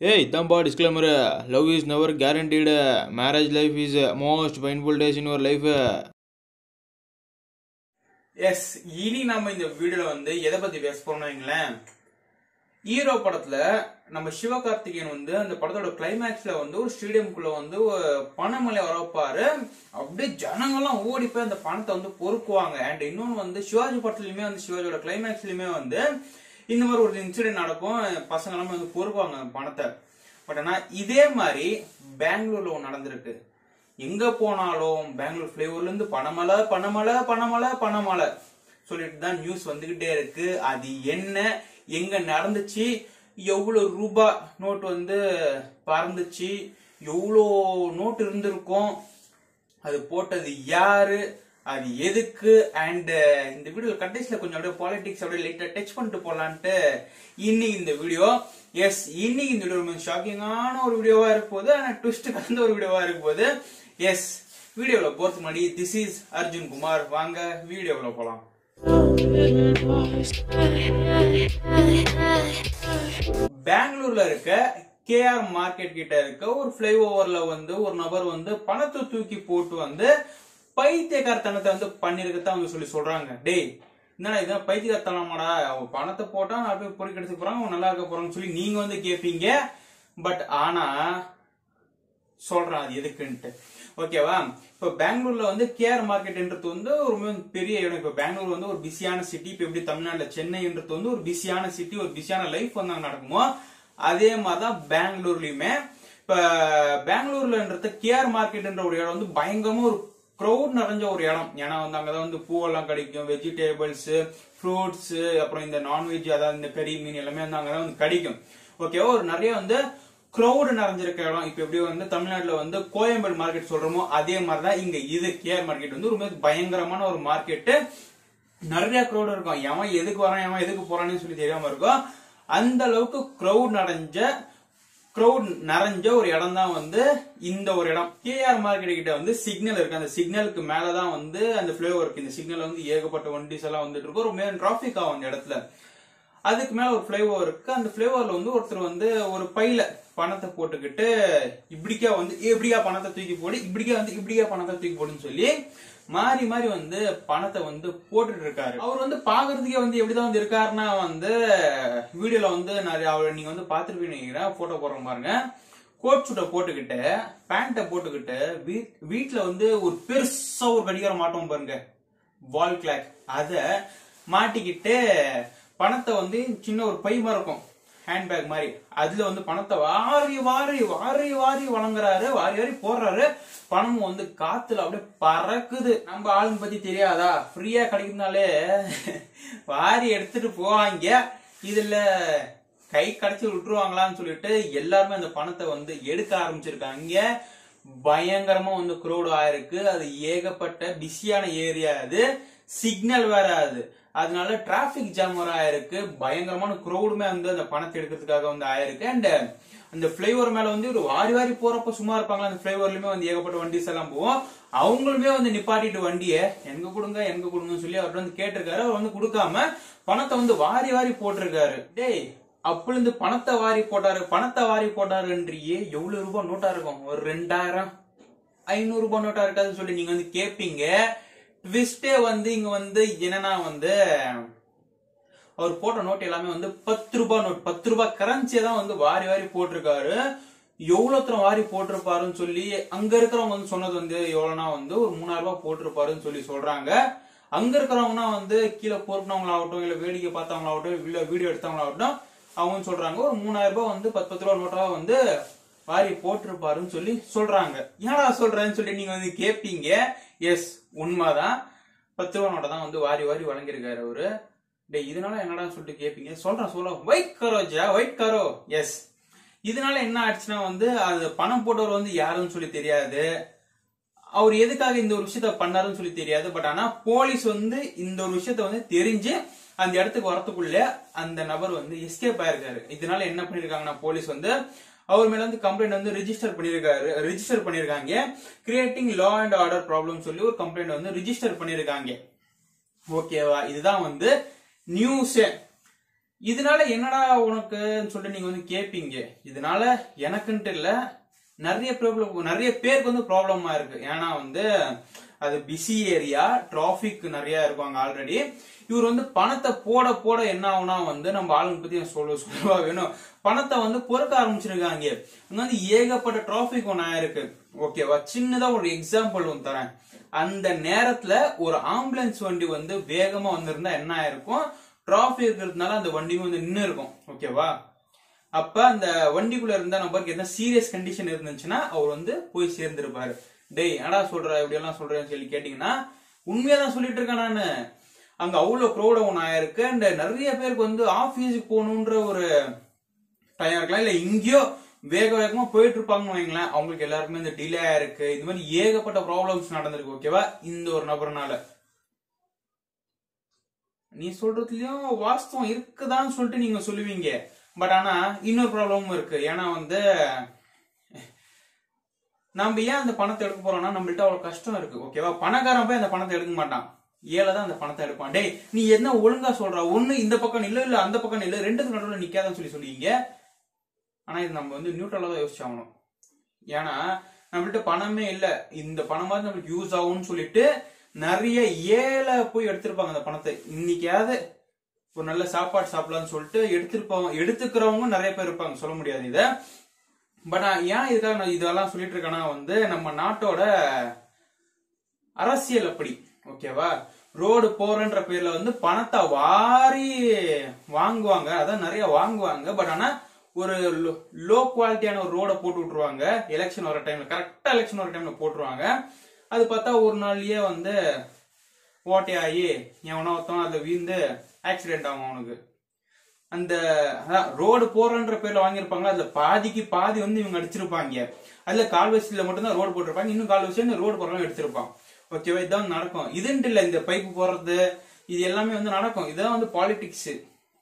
ஏய் இதான்பா disclaimer love is never guaranteed marriage life is most painful days in your life yes இனி நம்ம இந்த வீடியோல வந்து எதை பத்தி பேச போறோம்னு வைங்களேன் ஹீரோ படத்துல நம்ம சிவகார்த்திகேயன் வந்து அந்த படத்தோட கிளைமேக்ஸ்ல வந்து ஒரு ஸ்டேடியம்குள்ள வந்து ஒரு பணமலை வரப்பாரு அப்படியே ஜனங்கள்லாம் ஓடி போய் அந்த பணத்தை வந்து பொறுக்குவாங்க அண்ட் இன்னொன்னு வந்து சிவாஜி படத்துலயுமே வந்து சிவாஜியோட கிளைமேக்ஸ்லயுமே வந்து இந்த மாதிரி ஒரு இன்சிடென்ட் நடக்கும் பசங்க எல்லாமே வந்து பொறுக்குவாங்க அந்த பணத்தை பட் ஆனா இதே மாதிரி பெங்களூர்ல ஒன்று நடந்திருக்கு எங்க போனாலும் பெங்களூர் ஃபிளேவர்ல இருந்து பணமலை பணமலை பணமலை பணமலை சொல்லிட்டு தான் நியூஸ் வந்துகிட்டே இருக்கு அது என்ன எங்க நடந்துச்சு எவ்வளவு ரூபாய் நோட் வந்து பறந்துச்சு எவ்வளோ நோட் இருந்திருக்கும் அது போட்டது யாரு அது எதுக்கு அண்ட் இந்த வீடியோ கடைசியில கொஞ்சம் அப்படியே பாலிடிக்ஸ் அப்படியே லைட்டா டச் பண்ணிட்டு போலான்ட்டு இன்னைக்கு இந்த வீடியோ எஸ் இன்னைக்கு இந்த வீடியோ ரொம்ப ஷாக்கிங்கான ஒரு வீடியோவா இருக்க போகுது ஆனா ட்விஸ்ட் கலந்த ஒரு வீடியோவா இருக்க போகுது எஸ் வீடியோல போறதுக்கு முன்னாடி திஸ் இஸ் அர்ஜுன் குமார் வாங்க வீடியோல போலாம் பெங்களூர்ல இருக்க கேஆர் மார்க்கெட் கிட்ட இருக்க ஒரு ஃபிளைஓவர்ல வந்து ஒரு நபர் வந்து பணத்தை தூக்கி போட்டு வந்து பைத்தியக்காரத்தனத்தை வந்து பண்ணிருக்கத்தான் அவங்க சொல்லி சொல்றாங்க டேய் என்னடா இதான் பைத்தியக்காரத்தனமாடா அவன் பணத்தை போட்டா நான் போய் பொறுக்கி எடுத்து போறான் அவன் நல்லா இருக்க போறான்னு சொல்லி நீங்க வந்து கேட்பீங்க பட் ஆனா சொல்றேன் அது எதுக்குன்ட்டு ஓகேவா இப்போ பெங்களூர்ல வந்து கேஆர் மார்க்கெட்ன்றது வந்து ரொம்ப பெரிய இடம் இப்போ பெங்களூர் வந்து ஒரு பிஸியான சிட்டி இப்போ எப்படி தமிழ்நாட்டுல சென்னைன்றது வந்து ஒரு பிஸியான சிட்டி ஒரு பிஸியான லைஃப் வந்து அங்க நடக்குமோ அதே மாதிரிதான் பெங்களூர்லயுமே இப்ப பெங்களூர்லன்றது கேஆர் மார்க்கெட்ன்ற ஒரு இடம் வந்து பயங்கரமா ஒரு க்ரௌட் நிறைஞ்ச ஒரு இடம் ஏன்னா வந்து அங்கதான் வந்து பூவெல்லாம் கிடைக்கும் வெஜிடபிள்ஸ் ஃப்ரூட்ஸ் அப்புறம் இந்த நான்வெஜ் அதாவது இந்த கறி மீன் எல்லாமே வந்து அங்கதான் வந்து கிடைக்கும் ஓகேவா ஒரு நிறைய வந்து க்ரௌடு நிறைஞ்சிருக்க இடம் இப்ப எப்படி வந்து தமிழ்நாட்டுல வந்து கோயம்பேடு மார்க்கெட் சொல்றோமோ அதே மாதிரிதான் இங்க இது கேஆர் மார்க்கெட் வந்து ரொம்ப பயங்கரமான ஒரு மார்க்கெட்டு நிறைய க்ரௌட் இருக்கும் எவன் எதுக்கு வரான் எவன் எதுக்கு போறான்னு சொல்லி தெரியாம இருக்கும் அந்த அளவுக்கு க்ரௌட் நிறைஞ்ச க்ரௌட் நிறைஞ்ச ஒரு இடம் தான் வந்து இந்த ஒரு இடம் கேஆர் மார்க்கெட் கிட்ட வந்து சிக்னல் இருக்கு அந்த சிக்னலுக்கு மேலதான் வந்து அந்த ஃபிளேவர் இருக்கு இந்த சிக்னல் வந்து ஏகப்பட்ட வண்டிஸ் எல்லாம் வந்துட்டு இருக்கும் ஒரு மேன் டிராபிக் ஆகும் அந்த இடத்துல அதுக்கு மேல ஒரு ஃபிளேவர் இருக்கு அந்த ஃபிளேவர்ல வந்து ஒருத்தர் வந்து ஒரு பையில பணத்தை போட்டுக்கிட்டு இப்படிக்கா வந்து இப்படிக்கா பணத்தை தூக்கி போடு இப்படிக்கா வந்து இப்படிக்கா பணத்தை தூக்கி போடுன்னு சொல்லி மாறி மாறி வந்து பணத்தை வந்து போட்டுட்டு இருக்காரு அவர் வந்து பாக்குறதுக்கே வந்து எப்படிதான் வந்து இருக்காருன்னா வந்து வீடியோல வந்து நிறைய அவர் நீங்க வந்து பாத்துருப்பீங்க போட்டோ போடுற பாருங்க கோட் சூட்டை போட்டுக்கிட்டு பேண்ட்டை போட்டுக்கிட்டு வீட்டுல வந்து ஒரு பெருசா ஒரு கடிகாரம் மாட்டோம் பாருங்க வால் கிளாக் அத மாட்டிக்கிட்டு பணத்தை வந்து சின்ன ஒரு பை மாதிரி இருக்கும் ஹேண்ட்பேக் மாதிரி அதுல வந்து பணத்தை வாரி வாரி வாரி வாரி வழங்குறாரு வாரி வாரி போடுறாரு பணமும் வந்து காத்துல அப்படியே பறக்குது நம்ம ஆளுங்க பத்தி தெரியாதா ஃப்ரீயா கிடைக்குதுனாலே வாரி எடுத்துட்டு போவாங்க இதுல கை கடைச்சி விட்டுருவாங்களான்னு சொல்லிட்டு எல்லாருமே அந்த பணத்தை வந்து எடுக்க ஆரம்பிச்சிருக்காங்க பயங்கரமா வந்து குரோடு ஆயிருக்கு அது ஏகப்பட்ட பிஸியான ஏரியா அது சிக்னல் வேற அது அதனால டிராபிக் ஜாம் வர ஆயிருக்கு பயங்கரமான குரௌடுமே வந்து அந்த பணத்தை எடுக்கிறதுக்காக வந்து ஆயிருக்கு அண்ட் அந்த பிளேவர் மேல வந்து ஒரு வாரி வாரி போறப்ப சும்மா இருப்பாங்களா அந்த பிளேவர்லயுமே வந்து ஏகப்பட்ட வண்டிஸ் எல்லாம் போவோம் அவங்களுமே வந்து நிப்பாட்டிட்டு வண்டிய எங்க கொடுங்க எங்க கொடுங்கன்னு சொல்லி அவர் வந்து கேட்டிருக்காரு அவர் வந்து கொடுக்காம பணத்தை வந்து வாரி வாரி போட்டிருக்காரு டேய் அப்பல இருந்து பணத்தை வாரி போட்டாரு பணத்தை வாரி போட்டாருன்றியே எவ்வளவு ரூபாய் நோட்டா இருக்கும் ஒரு ரெண்டாயிரம் ஐநூறு ரூபாய் நோட்டா இருக்காதுன்னு சொல்லி நீங்க வந்து கேட்பீங்க ட்விஸ்டே வந்து இங்க வந்து என்னன்னா வந்து அவர் போட்ட நோட் எல்லாமே வந்து பத்து ரூபாய் நோட் பத்து ரூபாய் கரன்சியை தான் வந்து வாரி வாரி போட்டிருக்காரு எவ்வளவு தூரம் வாரி போட்டிருப்பாருன்னு சொல்லி அங்க இருக்கிறவங்க வந்து சொன்னது வந்து எவ்வளவுனா வந்து ஒரு மூணாயிரம் ரூபாய் போட்டிருப்பாருன்னு சொல்லி சொல்றாங்க அங்க இருக்கிறவங்கன்னா வந்து கீழே பொறுப்பினவங்களாகட்டும் இல்ல வேடிக்கை பார்த்தவங்களாகட்டும் இல்ல வீடியோ எடுத்தவங்களாகட்டும் அவங்க சொல்றாங்க ஒரு மூணாயிரம் ரூபாய் வந்து பத்து பத்து ரூபா நோட்டா வந்து வாரி போட்டிருப்பாருன்னு சொல்லி சொல்றாங்க ஏடா சொல்றேன்னு சொல்லி நீங்க வந்து கேட்பீங்க எஸ் உண்மைதான் பத்து ரூபா நோட்டை தான் வந்து வாரி வாரி வழங்கியிருக்காரு அவரு டேய் இதனால என்னடா சொல்லிட்டு கேட்பீங்க சொல்றேன் சொல்ல ஒயிட் கரோ ஜா ஒயிட் கரோ எஸ் இதனால என்ன ஆச்சுன்னா வந்து அது பணம் போட்டவர் வந்து யாருன்னு சொல்லி தெரியாது அவர் எதுக்காக இந்த ஒரு விஷயத்த பண்ணாருன்னு சொல்லி தெரியாது பட் ஆனா போலீஸ் வந்து இந்த ஒரு விஷயத்த வந்து தெரிஞ்சு அந்த இடத்துக்கு வரத்துக்குள்ள அந்த நபர் வந்து எஸ்கேப் ஆயிருக்காரு இதனால என்ன பண்ணிருக்காங்கன்னா போலீஸ் வந்து அவர் மேல வந்து கம்ப்ளைண்ட் வந்து ரிஜிஸ்டர் பண்ணிருக்காரு ரிஜிஸ்டர் பண்ணிருக்காங்க creating law and order problem சொல்லி ஒரு கம்ப்ளைண்ட் வந்து ரிஜிஸ்டர் பண்ணிருக்காங்க ஓகேவா இதுதான் வந்து நியூஸ் இதனால என்னடா உனக்குன்னு சொல்லிட்டு நீங்க வந்து கேப்பீங்க இதனால எனக்குன்ட்டு இல்ல நிறைய ப்ராப்ளம் நிறைய பேருக்கு வந்து ப்ராப்ளமா இருக்கு ஏன்னா வந்து அது பிஸி ஏரியா டிராபிக் நிறைய இருப்பாங்க ஆல்ரெடி இவர் வந்து பணத்தை போட போட என்ன ஆகும்னா வந்து நம்ம ஆளுங்க பத்தி நான் சொல்ல சொல்லவா வேணும் பணத்தை வந்து பொறுக்க ஆரம்பிச்சிருக்காங்க அங்க வந்து ஏகப்பட்ட டிராபிக் ஒன்று ஆயிருக்கு ஓகேவா சின்னதா ஒரு எக்ஸாம்பிள் ஒன்று தரேன் அந்த நேரத்துல ஒரு ஆம்புலன்ஸ் வண்டி வந்து வேகமா வந்திருந்தா என்ன ஆயிருக்கும் டிராபிக் இருக்கிறதுனால அந்த வண்டியும் வந்து நின்று இருக்கும் ஓகேவா அப்ப அந்த வண்டிக்குள்ள இருந்த நபருக்கு என்ன சீரியஸ் கண்டிஷன் இருந்துச்சுன்னா அவர் வந்து போய் சேர்ந்திருப்பாரு டேய் என்னடா சொல்ற இப்படி எல்லாம் சொல்றேன்னு சொல்லி கேட்டீங்கன்னா உண்மையா தான் சொல்லிட்டு இருக்கேன் நானு அங்க அவ்வளவு க்ரௌட ஒன்று ஆயிருக்கு அண்ட் நிறைய பேருக்கு வந்து ஆபீஸுக்கு போகணுன்ற ஒரு டைம் இருக்கலாம் இல்ல இங்கேயோ வேக வேகமா போயிட்டு இருப்பாங்கன்னு வைங்களேன் அவங்களுக்கு எல்லாருக்குமே இந்த டிலே ஆயிருக்கு இது மாதிரி ஏகப்பட்ட ப்ராப்ளம்ஸ் நடந்திருக்கு ஓகேவா இந்த ஒரு நபர்னால நீ சொல்றதுலயும் வாஸ்தவம் இருக்குதான்னு சொல்லிட்டு நீங்க சொல்லுவீங்க பட் ஆனா இன்னொரு ப்ராப்ளமும் இருக்கு ஏன்னா வந்து நம்ம ஏன் அந்த பணத்தை எடுக்க போறோம்னா நம்மள்ட்ட அவ்வளவு கஷ்டம் இருக்கு ஓகேவா பணக்காரன் போய் அந்த பணத்தை எடுக்க மாட்டான் ஏழை தான் அந்த பணத்தை எடுப்பான் டேய் நீ என்ன ஒழுங்கா சொல்ற ஒண்ணு இந்த பக்கம் இல்ல இல்ல அந்த பக்கம் இல்ல ரெண்டுக்கு நடுவில் நிக்காதன்னு சொல்லி சொல்லுவீங்க ஆனா இது நம்ம வந்து நியூட்ரலா தான் யோசிச்சாகணும் ஏன்னா நம்மள்ட்ட பணமே இல்ல இந்த பணமாவது நம்மளுக்கு யூஸ் ஆகும்னு சொல்லிட்டு நிறைய ஏழை போய் எடுத்திருப்பாங்க அந்த பணத்தை இன்னைக்காவது ஒரு நல்ல சாப்பாடு சாப்பிடலாம்னு சொல்லிட்டு எடுத்திருப்பாங்க எடுத்துக்கிறவங்க நிறைய பேர் இருப்பாங்க சொல்ல முடியாது இத பட் ஏன் இதுக்காக நான் இதெல்லாம் சொல்லிட்டு இருக்கேன்னா வந்து நம்ம நாட்டோட அரசியல் அப்படி ஓகேவா ரோடு போறன்ற பேர்ல வந்து பணத்தை வாரி வாங்குவாங்க அதான் நிறைய வாங்குவாங்க பட் ஆனா ஒரு லோ குவாலிட்டியான ஒரு ரோட போட்டு விட்டுருவாங்க எலெக்ஷன் வர டைம்ல கரெக்டா எலெக்ஷன் வர டைம்ல போட்டுருவாங்க அது பார்த்தா ஒரு நாள்லயே வந்து ஓட்டை ஆகி எவனோ ஒருத்தவன் அதை வீழ்ந்து ஆக்சிடென்ட் ஆகும் அவனுக்கு அந்த ரோடு போறன்ற பேர்ல வாங்கியிருப்பாங்க அதுல பாதிக்கு பாதி வந்து இவங்க அடிச்சிருப்பாங்க அதுல கால்வசியில மட்டும்தான் ரோடு போட்டிருப்பாங்க இன்னும் கால்வசியில ரோடு போறவங்க எடுத்திருப்பான் ஓகேவா இதுதான் நடக்கும் இதுன்ட்டு இல்ல இந்த பைப்பு போறது இது எல்லாமே வந்து நடக்கும் இதுதான் வந்து பாலிடிக்ஸ்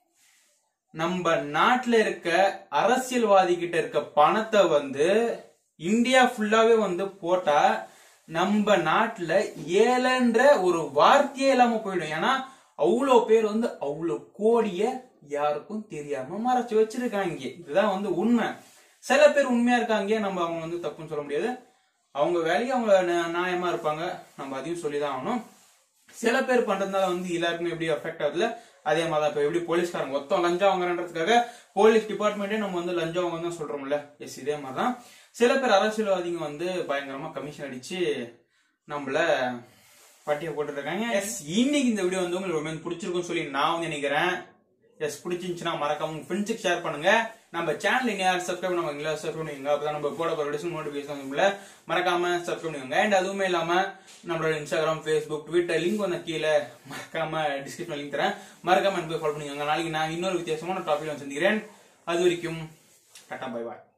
நம்ம நாட்டுல இருக்க அரசியல்வாதி கிட்ட இருக்க பணத்தை வந்து இந்தியா ஃபுல்லாவே வந்து போட்டா நம்ம நாட்டுல ஏழைன்ற ஒரு வார்த்தையே இல்லாம போயிடும் ஏன்னா அவ்வளோ பேர் வந்து அவ்வளோ கோடிய யாருக்கும் தெரியாம மறைச்சு வச்சிருக்காங்க இதுதான் வந்து உண்மை சில பேர் உண்மையா இருக்காங்க நம்ம அவங்க வந்து தப்புன்னு சொல்ல முடியாது அவங்க வேலையை அவங்க ந- நியாயமா இருப்பாங்க நம்ம அதையும் சொல்லிதான் ஆகணும் சில பேர் பண்றதுனால வந்து எல்லாருக்குமே எப்படி அஃபெக்ட் ஆகுதுல அதே மாதிரி தான் இப்ப எப்படி போலீஸ்காரங்க மொத்தம் லஞ்சம் வாங்குறன்றதுக்காக போலீஸ் டிபார்ட்மெண்ட்டே நம்ம வந்து லஞ்சம் வாங்க தான் சொல்றோம்ல எஸ் இதே மாதிரி தான் சில பேர் அரசியல்வாதிங்க வந்து பயங்கரமா கமிஷன் அடிச்சு நம்மள பட்டியை போட்டு இருக்காங்க எஸ் இன்னைக்கு இந்த வீடியோ வந்து உங்களுக்கு ரொம்ப பிடிச்சிருக்கும்னு சொல்லி நான் வந்து நினைக்கிறேன் எஸ் பிடிச்சிருந்துச்சுன்னா மறக்காம உங்க ஃப்ரெண்ட்ஸுக்கு ஷேர் பண்ணுங்க நம்ம சேனல் இன்னும் யாரும் சப்ஸ்கிரைப் பண்ண வைங்களா சப்ஸ்கிரைப் பண்ணுவீங்க அப்பதான் நம்ம போட போற டிஸ்கவுண்ட் நோட்டிபிகேஷன் மறக்காம சப்ஸ்கிரைப் பண்ணுவீங்க அண்ட் அதுவுமே இல்லாம நம்மளோட இன்ஸ்டாகிராம் ஃபேஸ்புக் ட்விட்டர் லிங்க் வந்து கீழே மறக்காம டிஸ்கிரிப்ஷன் லிங்க் தரேன் மறக்காம எனக்கு ஃபாலோ பண்ணுங்க நாளைக்கு நான் இன்னொரு வித்தியாசமான டாபிக் வந்து சந்திக்கிறேன் அது வரைக்கும் டாடா பை பாய்